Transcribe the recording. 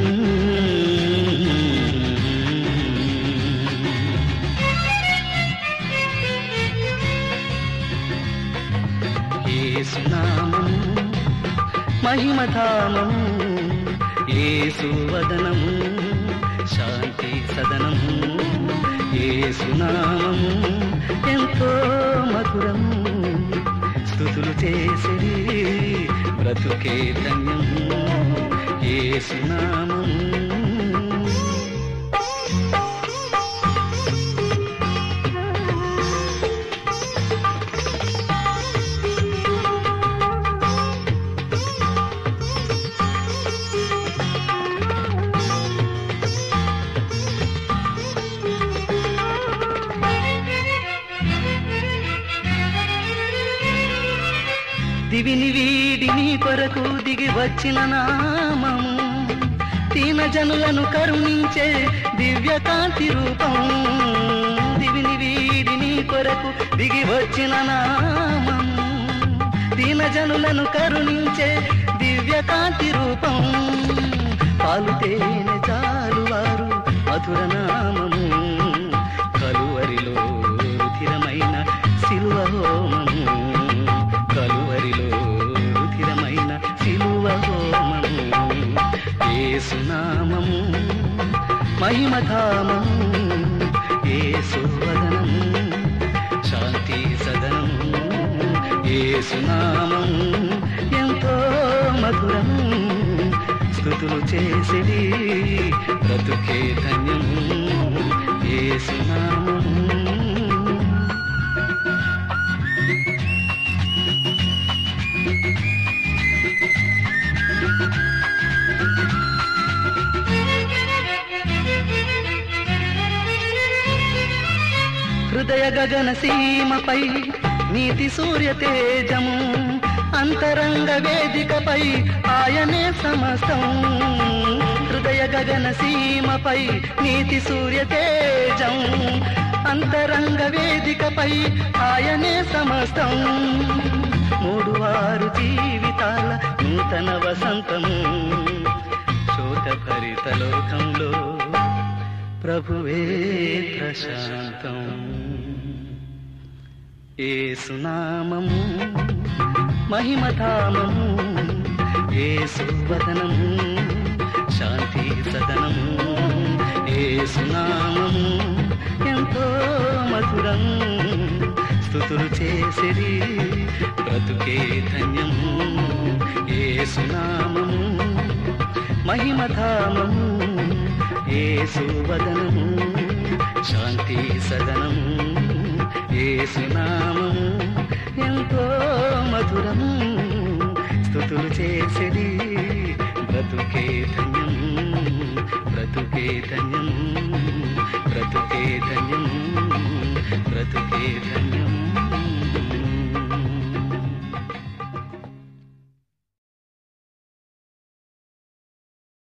ఏసునామం మహిమధామం ఏసువదనం శాంతి సదనం ఏసునామం ఎంతో మధురం స్థుతులు చేసిరి బ్రతుకే ధన్యం ఏసునామం దివిని వీడి నీ కొరకు దిగి వచ్చిన నామము దీన జనులను కరుణించే దివ్య కాంతి రూపం దివిని వీడి నీ కొరకు దిగి వచ్చిన నామము దీన జనులను కరుణించే దివ్య కాంతి రూపం పాలు తేనె చాలు వారు మధుర నామము కలువరిలో రుధిరమైన సిలువ హోమము కలువరిలో రుధిరమైన సిలువ హోమము ఏసునామము మహిమధామము ఏసువదనం శాంతి సదనం ఏసునామం ఎంతో మధురం స్థుతులు చేసిది బ్రతుకే ధన్యం ఏసునామం హృదయ గగన సీమపై నీతి సూర్య తేజము అంతరంగ వేదికపై ఆయనే సమస్తం హృదయ గగన సీమపై నీతి సూర్య తేజం అంతరంగ వేదికపై ఆయనే సమస్తం మూడు వారు జీవితాల నూతన వసంతము శోక భరిత లోకంలో ప్రభువే ప్రశాంతం ఏసునామము మహిమధామము ఏసువదనము శాంతి సదనము ఏసునామము ఎంతో మధురం స్థుతులు చేసిరి బ్రతుకే ధన్యము ఏసునామము మహిమధామము ఏసువదనము శాంతి సదనము ఏసునామము ఎంతో మధురము స్థుతులు చేసిరి బ్రతుకే ధన్యం బ్రతుకే ధన్యం బ్రతుకే ధన్యం బ్రతుకే ధన్యం